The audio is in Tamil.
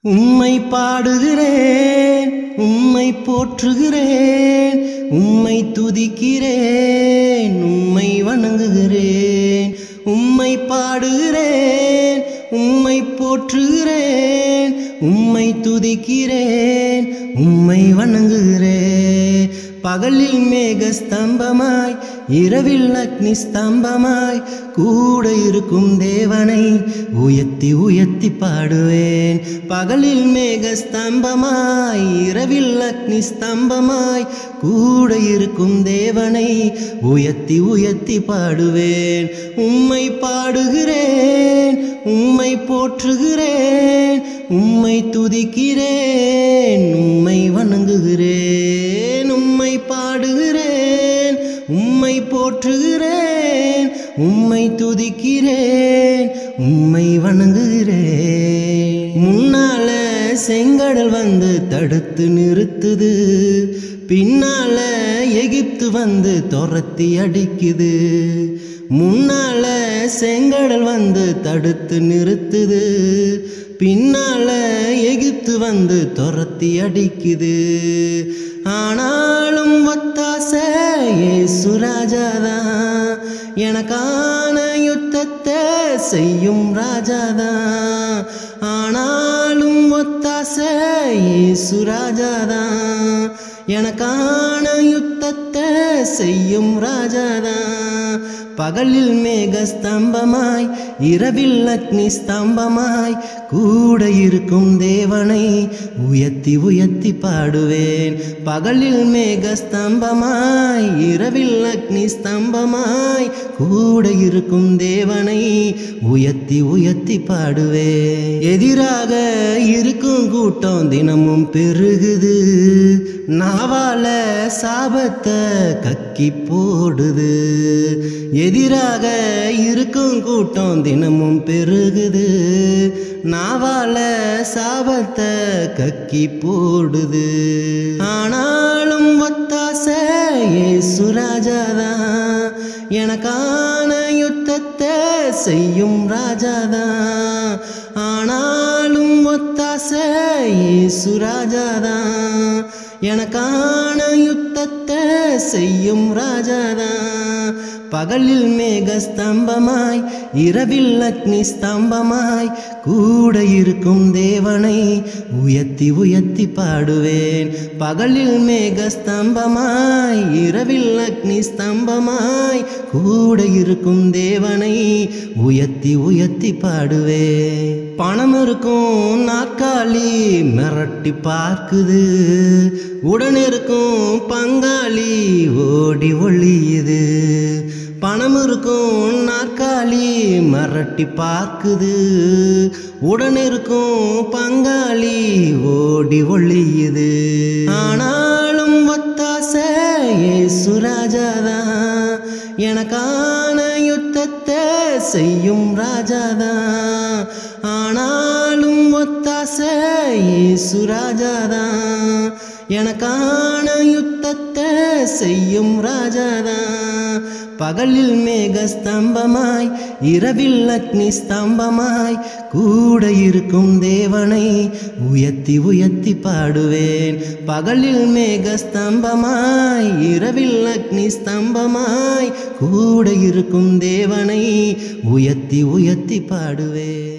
உம்மை பாடுகிறேன் உம்மை போற்றுகிறேன் உம்மை துதிக்கிறேன் உம்மை வணங்குகிறேன் உம்மை பாடுகிறேன் உம்மை போற்றுகிறேன் உம்மை துதிக்கிறேன் உம்மை வணங்குகிறேன் பகலில் மேக ஸ்தம்பமாய் இரவில் அக்னி ஸ்தம்பமாய் கூட இருக்கும் தேவனை உயர்த்தி உயர்த்தி பாடுவேன் பகலில் மேக ஸ்தம்பமாய் இரவில் அக்னி ஸ்தம்பமாய் கூட இருக்கும் தேவனை உயர்த்தி உயர்த்தி பாடுவேன் உம்மை பாடுகிறேன் உம்மை போற்றுகிறேன் உம்மை துதிக்கிறேன் உம்மை வணங்குகிறேன் உம்மை பாடுகிறேன் உம்மை போற்றுகிறேன் உம்மை துதிக்கிறேன் உம்மை வணங்குகிறேன் முன்னால செங்கடல் வந்து தடுத்து நிறுத்துது பின்னால எகிப்து வந்து துரத்தி அடிக்குது முன்னால செங்கடல் வந்து தடுத்து நிறுத்துது பின்னால எகிப்து வந்து துரத்தி அடிக்குது ஆனாலும் ஒத்தாச ஏசுராஜாதான் எனக்கான யுத்தத்தை செய்யும் ராஜாதான் ஆனாலும் ஒத்தாச ஏசுராஜாதான் எனக்கான யுத்தத்தை செய்யும் ராஜாதான் பகலில் மேக ஸ்தம்பமாய் இரவில் அக்னி ஸ்தம்பமாய் கூட இருக்கும் தேவனை உயர்த்தி உயர்த்தி பாடுவேன் பகலில் மேக ஸ்தம்பமாய் இரவில் அக்னி ஸ்தம்பமாய் கூட இருக்கும் தேவனை உயர்த்தி உயர்த்தி பாடுவேன் எதிராக இருக்கும் கூட்டம் தினமும் பெருகுது நாவால சாபத்தை கக்கி போடுது எதிராக இருக்கும் கூட்டம் தினமும் பெருகுது நாவால சாபத்தை கக்கி போடுது ஆனாலும் ஒத்தாச ஏசுராஜாதான் எனக்கான யுத்தத்தை செய்யும் ராஜாதான் ஆனாலும் ஒத்தாச ஏசுராஜாதான் எனக்கான யுத்தத்தை செய்யும் ராஜாதான் பகலில் மேக ஸ்தம்பமாய் இரவில் அக்னி ஸ்தம்பமாய் கூட இருக்கும் தேவனை உயர்த்தி உயர்த்தி பாடுவேன் பகலில் மேக ஸ்தம்பமாய் இரவில் அக்னி ஸ்தம்பமாய் கூட இருக்கும் தேவனை உயர்த்தி உயர்த்தி பாடுவேன் பணம் இருக்கும் நாற்காலி மிரட்டி பார்க்குது உடன் இருக்கும் பங்காளி ஓடி ஒளியுது பணம் இருக்கும் நாற்காலி மிரட்டி பார்க்குது உடன் இருக்கும் பங்காளி ஓடி ஒளியுது ஆனாலும் ஒத்தாச ஏசுராஜாதான் எனக்கான யுத்தத்தை செய்யும் ராஜாதான் ஆனாலும் ஒத்தாச ஏசுராஜாதான் எனக்கான யுத்தத்தை செய்யும் ராஜாதான் பகலில் மேக ஸ்தம்பமாய் இரவில் அக்னி ஸ்தம்பமாய் கூட இருக்கும் தேவனை உயர்த்தி உயர்த்தி பாடுவேன் பகலில் மேக ஸ்தம்பமாய் இரவில் அக்னி ஸ்தம்பமாய் கூட இருக்கும் தேவனை உயர்த்தி உயர்த்தி பாடுவேன்